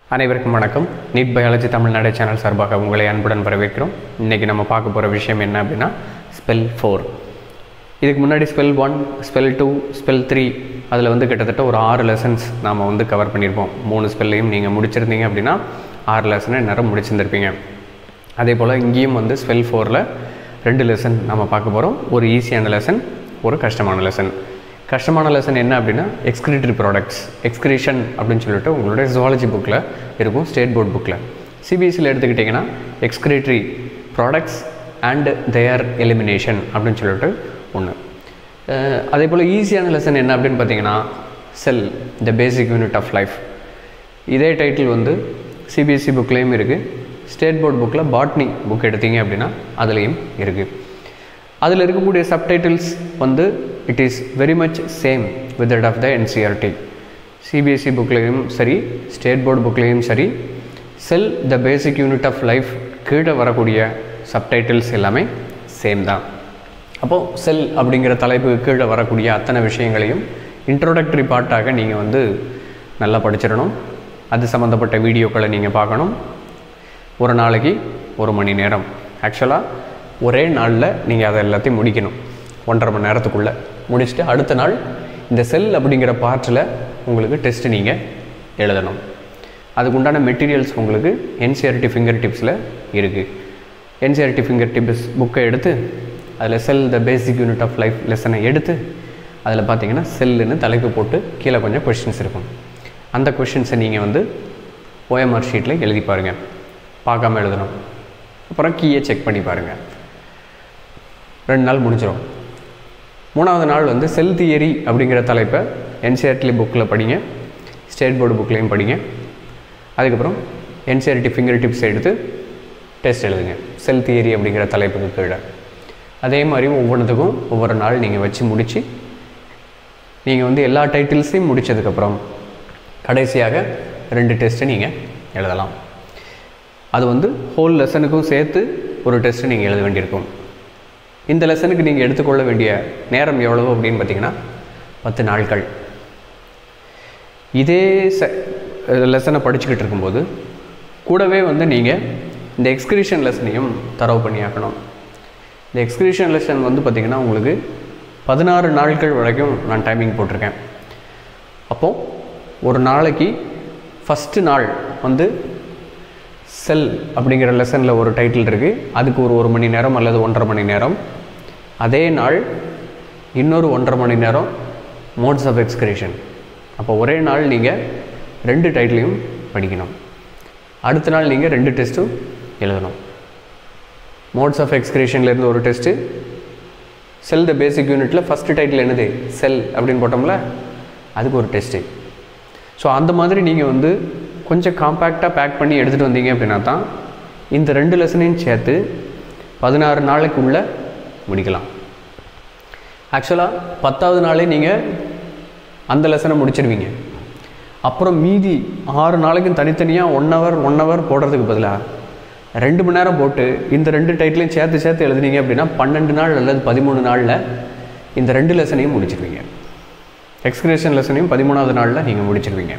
அனைவருக்கும் வணக்கம் NEET biology Tamil Nadu channel சார்பாக உங்களை அன்புடன் வரவேற்கிறோம் இன்றைக்கி நம்ம பார்க்க போகிற விஷயம் என்ன அப்படின்னா ஸ்பெல் ஃபோர் இதுக்கு முன்னாடி spell one spell two spell three அதில் வந்து கிட்டத்தட்ட ஒரு ஆறு லெசன்ஸ் நாம் வந்து கவர் பண்ணியிருப்போம் மூணு ஸ்பெல்லையும் நீங்கள் முடிச்சிருந்தீங்க அப்படின்னா ஆறு லெசனை நேரம் முடிச்சிருந்திருப்பீங்க அதே போல் இங்கேயும் வந்து ஸ்பெல் ஃபோரில் ரெண்டு லெசன் நம்ம பார்க்க போகிறோம் ஒரு ஈஸியான லெசன் ஒரு கஷ்டமான லெசன் கஷ்டமான லெசன் என்ன அப்படின்னா எக்ஸ்கிரிட்டரி ப்ராடக்ட்ஸ் எக்ஸ்கிரீஷன் அப்படின்னு சொல்லிட்டு உங்களுடைய ஜுவாலஜி புக்கில் இருக்கும் ஸ்டேட் போர்ட் புக்கில் சிபிஎஸ்சியில் எடுத்துக்கிட்டிங்கன்னா excretory products and their elimination அப்படின்னு சொல்லிட்டு ஒன்று அதே போல் ஈஸியான லெசன் என்ன அப்படின்னு பார்த்தீங்கன்னா cell the basic unit of life இதே டைட்டில் வந்து சிபிஎஸ்சி புக்லேயும் இருக்குது ஸ்டேட் போர்ட் புக்கில் பாட்னி புக் எடுத்தீங்க அப்படின்னா அதுலேயும் இருக்குது அதில் இருக்கக்கூடிய சப்டைட்டில்ஸ் வந்து it is very much same with that of the NCERT CBSE புக்லேயும் சரி ஸ்டேட் போர்டு புக்லேயும் சரி cell the basic unit of life கீழே வரக்கூடிய சப்டைட்டில்ஸ் எல்லாமே சேம் தான் அப்போது செல் அப்படிங்கிற தலைப்பு கீழே வரக்கூடிய அத்தனை விஷயங்களையும் இன்ட்ரோடக்டரி பார்ட்டாக நீங்கள் வந்து நல்லா படிச்சிடணும் அது சம்மந்தப்பட்ட வீடியோக்களை நீங்கள் பார்க்கணும் ஒரு நாளைக்கு ஒரு மணி நேரம் ஆக்சுவலாக ஒரே நாளில் நீங்கள் அதை எல்லாத்தையும் முடிக்கணும் ஒன்றரை மணி நேரத்துக்குள்ளே முடிச்சுட்டு அடுத்த நாள் இந்த செல் அப்படிங்கிற பார்ட்டில் உங்களுக்கு டெஸ்ட்டு நீங்கள் எழுதணும் அதுக்கு உண்டான மெட்டீரியல்ஸ் உங்களுக்கு என்சிஆர்டி ஃபிங்கர் டிப்ஸில் இருக்குது என்சிஆர்டி ஃபிங்கர் டிப்ஸ் புக்கை எடுத்து அதில் cell the basic unit of life லெசனை எடுத்து அதில் பார்த்தீங்கன்னா செல்லுன்னு தலைப்பு போட்டு கீழே கொஞ்சம் கொஷின்ஸ் இருக்கும் அந்த கொஷின்ஸை நீங்கள் வந்து ஓஎம்ஆர் ஷீட்டில் எழுதி பாருங்கள் பார்க்காம எழுதணும் அப்புறம் கீயை செக் பண்ணி பாருங்கள் ரெண்டு நாள் முடிஞ்சிடும் மூணாவது நாள் வந்து செல் தியரி அப்படிங்கிற தலைப்பை என்சிஆர்டி புக்கில் படிங்க ஸ்டேட் போர்டு புக்லேயும் படிங்க அதுக்கப்புறம் என்சிஆர்டி ஃபிங்கர் டிப்ஸ் எடுத்து டெஸ்ட் எழுதுங்க செல் தியரி அப்படிங்கிற தலைப்புக்கு கீழே அதே மாதிரி ஒவ்வொன்றுத்துக்கும் ஒவ்வொரு நாள் நீங்கள் வச்சு முடித்து நீங்கள் வந்து எல்லா டைட்டில்ஸையும் முடித்ததுக்கப்புறம் கடைசியாக ரெண்டு டெஸ்ட்டு நீங்கள் எழுதலாம் அது வந்து ஹோல் லெசனுக்கும் சேர்த்து ஒரு டெஸ்ட்டு நீங்கள் எழுத வேண்டியிருக்கும் இந்த லெசனுக்கு நீங்கள் எடுத்துக்கொள்ள வேண்டிய நேரம் எவ்வளவு அப்படின்னு பார்த்தீங்கன்னா பத்து நாட்கள் இதே ச லெசனை படிச்சுக்கிட்டு இருக்கும்போது கூடவே வந்து நீங்கள் இந்த எக்ஸ்கிரிஷன் லெசனையும் தரவு பண்ணியாக்கணும் இந்த எக்ஸ்கிரிஷன் லெசன் வந்து பார்த்திங்கன்னா உங்களுக்கு பதினாறு நாட்கள் வரைக்கும் நான் டைமிங் போட்டிருக்கேன் அப்போது ஒரு நாளைக்கு ஃபஸ்ட்டு நாள் வந்து செல் அப்படிங்கிற லெசனில் ஒரு டைட்டில் இருக்குது அதுக்கு ஒரு ஒரு மணி நேரம் அல்லது ஒன்றரை மணி நேரம் அதே நாள் இன்னொரு ஒன்றரை மணி நேரம் மோட்ஸ் ஆஃப் எக்ஸ்கிரேஷன் அப்போ ஒரே நாள் நீங்கள் ரெண்டு டைட்டிலையும் படிக்கணும் அடுத்த நாள் நீங்கள் ரெண்டு டெஸ்ட்டும் எழுதணும் மோட்ஸ் ஆஃப் எக்ஸ்கிரேஷன்லேருந்து ஒரு டெஸ்ட்டு செல் த பேசிக் யூனிட்டில் ஃபஸ்ட்டு டைட்டில் என்னது செல் அப்படின்னு போட்டோம்ல அதுக்கு ஒரு டெஸ்ட்டு ஸோ அந்த மாதிரி நீங்கள் வந்து கொஞ்சம் காம்பேக்டாக பேக் பண்ணி எடுத்துகிட்டு வந்தீங்க அப்படின்னா தான் இந்த ரெண்டு லெசனையும் சேர்த்து பதினாறு நாளைக்குள்ளே முடிக்கலாம் ஆக்சுவலாக பத்தாவது நாளே நீங்கள் அந்த லெசனை முடிச்சிருவீங்க அப்புறம் மீதி ஆறு நாளைக்கும் தனித்தனியாக ஒன் ஹவர் ஒன் ஹவர் போடுறதுக்கு பதிலாக ரெண்டு மணி நேரம் போட்டு இந்த ரெண்டு டைட்டிலையும் சேர்த்து சேர்த்து எழுதுனீங்க அப்படின்னா பன்னெண்டு நாள் அல்லது பதிமூணு நாளில் இந்த ரெண்டு லெசனையும் முடிச்சிருவீங்க எக்ஸ்கிரேஷன் லெசனையும் பதிமூணாவது நாளில் நீங்கள் முடிச்சிருவீங்க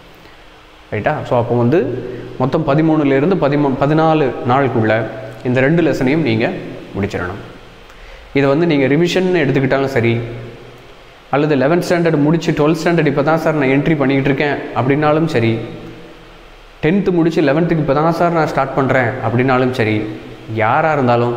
ரைட்டா ஸோ அப்போ வந்து மொத்தம் பதிமூணுலேருந்து பதிமூ பதினாலு நாளுக்குள்ளே இந்த ரெண்டு லெசனையும் நீங்கள் முடிச்சிடணும் இதை வந்து நீங்கள் ரிவிஷன் எடுத்துக்கிட்டாலும் சரி அல்லது லெவன்த் ஸ்டாண்டர்ட் முடித்து டுவெல்த் ஸ்டாண்டர்ட் இப்போ தான் சார் நான் என்ட்ரி பண்ணிக்கிட்டு இருக்கேன் அப்படின்னாலும் சரி டென்த்து முடித்து லெவன்த்துக்கு இப்போ தான் சார் நான் ஸ்டார்ட் பண்ணுறேன் அப்படின்னாலும் சரி யாராக இருந்தாலும்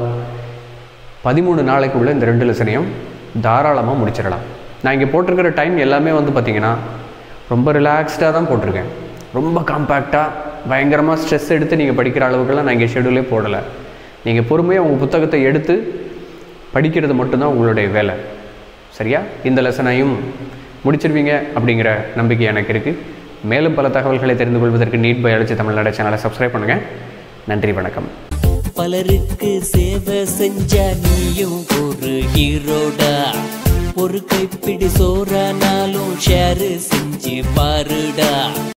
பதிமூணு நாளைக்குள்ளே இந்த ரெண்டு லெசனையும் தாராளமாக முடிச்சிடலாம் நான் இங்கே போட்டிருக்கிற டைம் எல்லாமே வந்து பார்த்திங்கன்னா ரொம்ப ரிலாக்ஸ்டாக தான் போட்டிருக்கேன் ரொம்ப காம்பேக்டாக பயங்கரமாக ஸ்ட்ரெஸ் எடுத்து நீங்கள் படிக்கிற அளவுக்குலாம் நான் இங்கே ஷெடியூலே போடலை நீங்கள் பொறுமையாக உங்கள் புத்தகத்தை எடுத்து படிக்கிறது மட்டும்தான் உங்களுடைய வேலை சரியா இந்த லெசனையும் முடிச்சிருவீங்க அப்படிங்கிற நம்பிக்கை எனக்கு இருக்குது மேலும் பல தகவல்களை தெரிந்து கொள்வதற்கு நீட் பயாலஜி தமிழ்நாடு சேனலை சப்ஸ்கிரைப் பண்ணுங்கள் நன்றி வணக்கம் பலருக்கு சேவை செஞ்ச நீயும் ஒரு ஹீரோடா ஒரு கைப்பிடி சோறானாலும் ஷேர் செஞ்சு பாருடா